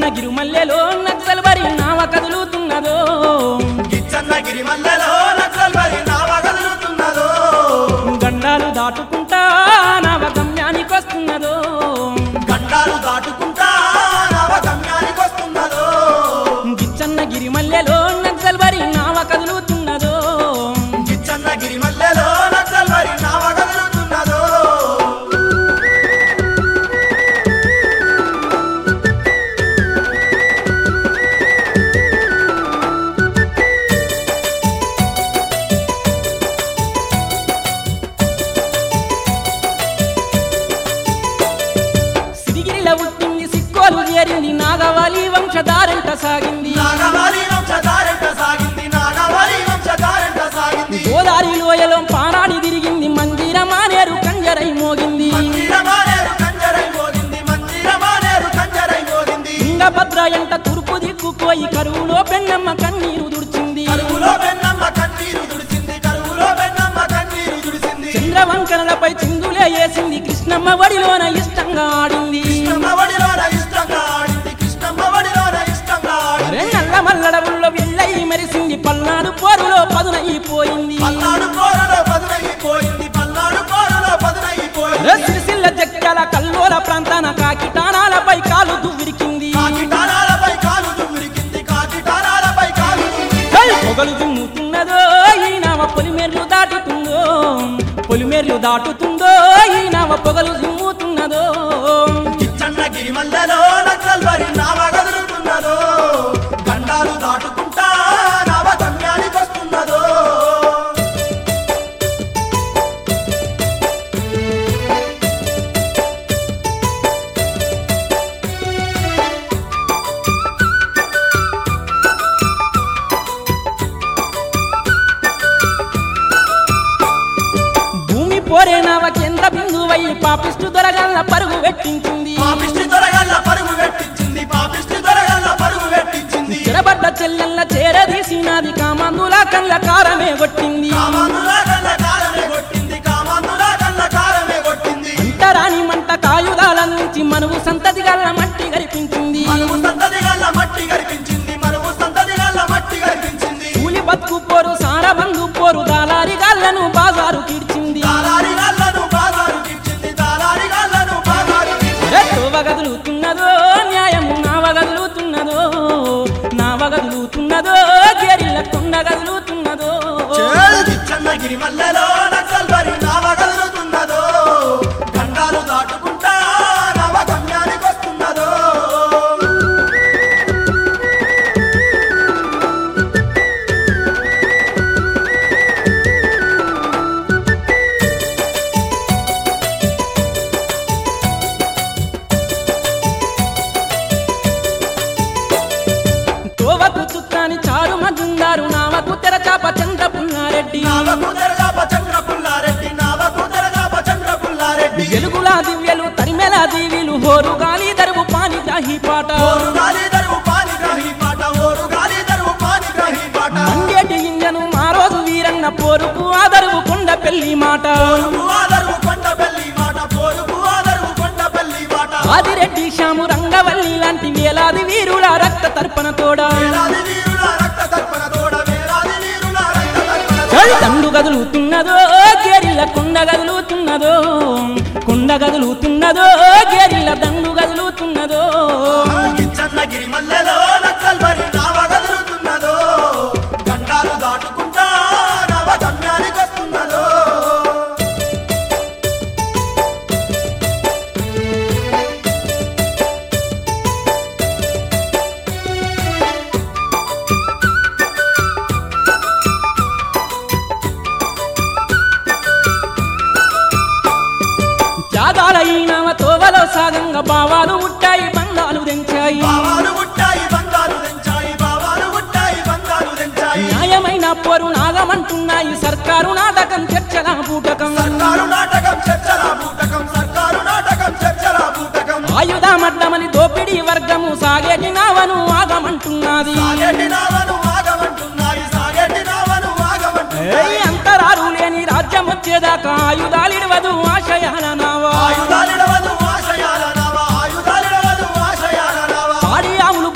గిరుమల్లెలో నక్సల్ బరి నావ కదులుతున్నదో గిచ్చన్న గిరిమల్లలో నక్సల్ బరి నావ కదులుతున్నదో గండాలు దాటుకుంటా నావ గమ్యానికి వస్తున్నదో గండాలు దాటుకుంటా నవ గమ్యానికి వస్తున్నదో గిచ్చన్న గిరిమల్లెలో నక్సల్ బరి నావ కదులుతున్నదో గిచ్చన్న గిరిమల్లలో నక్సల్ బరి నావ కదులుతున్నదో సిరిగిరిల పుట్టింది సిక్కోలు చేరింది నాగవాలి వంశధారంట సాగింది నాగవాలి వంశధారంట సాగింది నాగవాలి వంశధారంట సాగింది గోదారి లోయలో పారాడి తిరిగింది మందిర మానేరు కంజరై మోగింది మందిరమానేరు కంజరై మోగింది మందిరమానేరు కంజరై మోగింది తుంగభద్ర ఎంట తూర్పు దిక్కుపోయి కరువులో పెన్నమ్మ కన్నీరు దుడిచింది కరువులో వెన్నమ్మ కన్నీరు దుడిసింది కరువులో వెన్నమ్మ కన్నీరు దుడిసింది చంద్రవంకనలపై చిందులే వేసింది కృష్ణమ్మ వడిలోన ఇష్టంగా ఆడింది కృష్ణమ్మ వడిలోన ఇష్టంగా ఆడింది కృష్ణమ్మ వడిలోన ఇష్టంగా ఆడింది అరే నల్ల మల్లడవుల్లో వెళ్ళై మెరిసింది పల్నాడు పోరులో పదునైపోయింది పల్నాడు పోరులో పదునైపోయింది పల్నాడు పోరులో పదునైపోయింది అరే సిరిసిల్ల జక్కల కల్లోల ప్రాంతాన కాకిటానాలపై కాలు దువ్విరికింది కాకిటారాలపై కాలు దుమ్మిరికింది కాకిటారాలపై కాలు దుమ్మిరికింది. హై! పొగలు దుమ్ముతున్నదో ఈ నావ పొలిమేర్లు దాటుతుందో పొలిమేర్లు దాటుతుందో ఈ నావ పొగలు దుమ్ముతున్నదో కిచ్చన్న గిరిమల్లలో నక్సల్ బరి నావ కదులుతున్నదో గండాలు దాటుకుంటా నవ గమ్యానికి వస్తున్నదో భూమి పోరే నావ కేంద్ర బిందువై పాపిష్టు దొరగల్ల పరుగు పెట్టించింది పాపిష్టి దొరగల్ల పరుగు పెట్టించింది పాపిష్టి దొరగల్ల పరుగు పెట్టించింది చెరబడ్డ చెల్లెల్ల చేరదీసినది కామందుల కళ్ళ కారమే కొట్టింది కామాంధులా కళ్ళ కారమే కొట్టింది కామాంధులా కళ్ళ కారమే కొట్టింది అంటరాని మంట కాయుధాల నుంచి మనువు సంతతి గల్ల మట్టి గరిపించింది మనువు సంతతి గల్ల మట్టి గరిపించింది మనువు సంతతి గల్ల మట్టి గరిపించింది కూలి బతుకు పోరు సారబందు పోరు దాలారి గాళ్ళను బాజారు కీడ్చింది దాలారి గల్లను బాగారు కిచ్చింది దాలారి గల్లను బాగారు కిచ్చింది. అరే తోవ గదులుతున్నదో న్యాయము నావ గదులుతున్నదో నావ గదులుతున్నదో గేరిల్ల కొండ గదులుతున్నదో చిన్న గిరిమల్లలో నక్సల్ బరి నావ కదులుతున్నదో గండాలు దాటుకుంటా నవ గమ్యానికి వస్తున్నదో తోవకు చుక్కాని చారు మజుందారు నావకు తెరచాప చంద్రపున్నారెడ్డి నావకు తెరగాప చంద్ర పుల్లారెడ్డి నావకు తెరగాప చంద్ర పుల్లారెడ్డి వెలుగులా దివ్యలు తరిమెల దీవిలు హోరు గాలి దరువు పాని గ్రాహి పాట ఓరు గాలి దరువు పాని గ్రహి పాట ఓరు గాలి దరువు పాని గ్రహి పాట మంగేటి ఇంజను మా రోజు వీరన్న పోరుకు ఆదరువు కొండ పెళ్లి మాట పోరుకు ఆదరువు కొండ పెళ్లి మాట పోరుకు ఆదరువు కొండ పెళ్లి మాట ఆదిరెడ్డి శ్యాము రంగవల్లి లాంటి వేలాది వీరుల రక్త తర్పణ తోడా వేలాది వీరుల రక్త తర్పణ తోడ వేలాది వీరుల రక్త తర్పణ చలి తండు గదులుతున్నదో గేరిల్ల కొండ గదులుతున్నదో కొండ గదులుతున్నదో గేరిల్ల దండు గదులుతున్నదో కిచ్చన్న గిరిమల్లలో నక్సల్ బరి నావ కదులుతున్నదో గండాలు దాటుకుంటా నవ గమ్యానికి వస్తున్నదో త్యాగాలైనవ తోవలో సాగంగా భావాలు ముట్టాయి బంధాలు తెంచాయి బావాలు ముట్టాయి బంగారు తెంచాయి బావాలు ముట్టాయి బంగారు తెంచాయి న్యాయమైన పోరు నాగమంటున్నాయి సర్కారు నాటకం చర్చల బూటకం సర్కారు నాటకం చర్చల బూటకం సర్కారు నాటకం చర్చల బూటకం ఆయుధమడ్డమని దోపిడీ వర్గము సాగేటి నావను ఆగమంటున్నది సాగేటి నావను ఆగమంటున్నాయి సాగేటి నావను ఆగమంటున్నాయి ఏయ్ అంతరారు లేని రాజ్యం వచ్చేదాకా ఆయుధాలిడవదు ఆశయాల నావా ఆయుధాలిడవదు ఆశయాల నావ ఆయుధాలిడవదు ఆశయాల నావ పాడి ఆవులు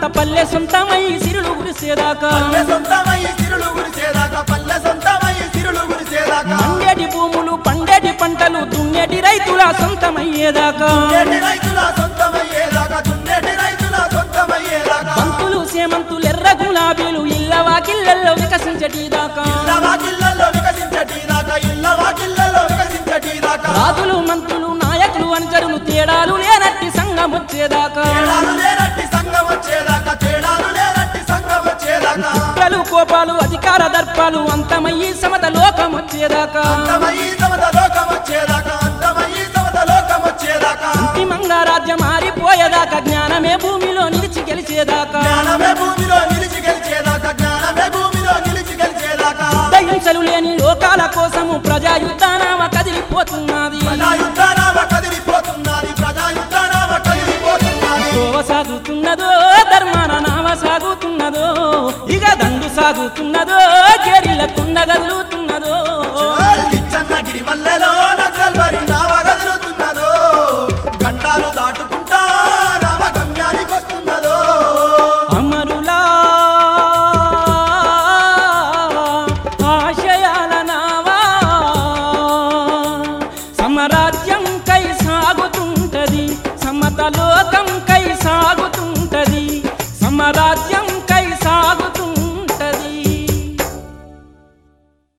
పల్లె సొంతమై సిరులు గురిసేదాకా పల్లె సొంతమై సిరులు గురిసేదాకా పల్లె సొంతమై సిరులు గురిసేదాకా మండేటి భూములు పండేటి పంటలు దున్నేటి రైతుల సొంతమయ్యేదాకా దున్నేటి రైతుల సొంతమయ్యేదాకా దున్నేటి రైతుల సొంతమయ్యేదాకా బంతులు సేమంతులు ఎర్ర గులాబీలు ఇళ్ళ వాకిళ్ళల్లో వికసించటిదాకా ఇళ్ళ వాకిళ్ళల్లో వికసించటీదాకా ఇళ్ళ వాకిళ్ళల్లో వికసించటీదాకా రాజులు మంత్రులు నాయకులు అనుచరులు తేడాలు లేనట్టి సంఘం వచ్చేదాకా తేడాలు లేనట్టి సంఘం వచ్చేదాకా తేడాలు లేనట్టి సంఘం వచ్చేదాకా కుట్రలు కోపాలు అధికార దర్పాలు అంతమయ్యి సమత లోకం వచ్చేదాకా అంతమయ్యి సమత లోకం వచ్చేదాకా అంతమయ్యి సమత లోకం వచ్చేదాకా అంతిమంగా రాజ్యం మారిపోయేదాకా జ్ఞానమే భూమిలో నిలిచి గెలిచేదాకా జ్ఞానమే భూమిలో నిలిచి గెలిచేదాకా జ్ఞానమే భూమిలో నిలిచి గెలిచేదాకా దహింసలు లేని లోకాల కోసము ప్రజాయుద్ధానామ కదిలిపోతున్నది ప్రజాయుద్ధానామ కదిలిపోతున్నది ప్రజాయుద్ధానామ కదిలిపోతున్నది తోవ సాగుతున్నదో ధర్మాన నామ సాగుతున్నదో ఇక దండు సాగుతున్నదో కేరిల కుండ కదులుతున్నదో గిచ్చన్నగిరి మల్లెలో నక్సల్బరి నావ కదులుతున్నదో గంటాలు దాటుకుంటా రామ గమ్యానికి వస్తున్నదో అమరులా ఆశయాల నావా సమరాజ్యం కై సాగుతుంటది సమత లోకం కై సాగుతుంటది సమరాజ్యం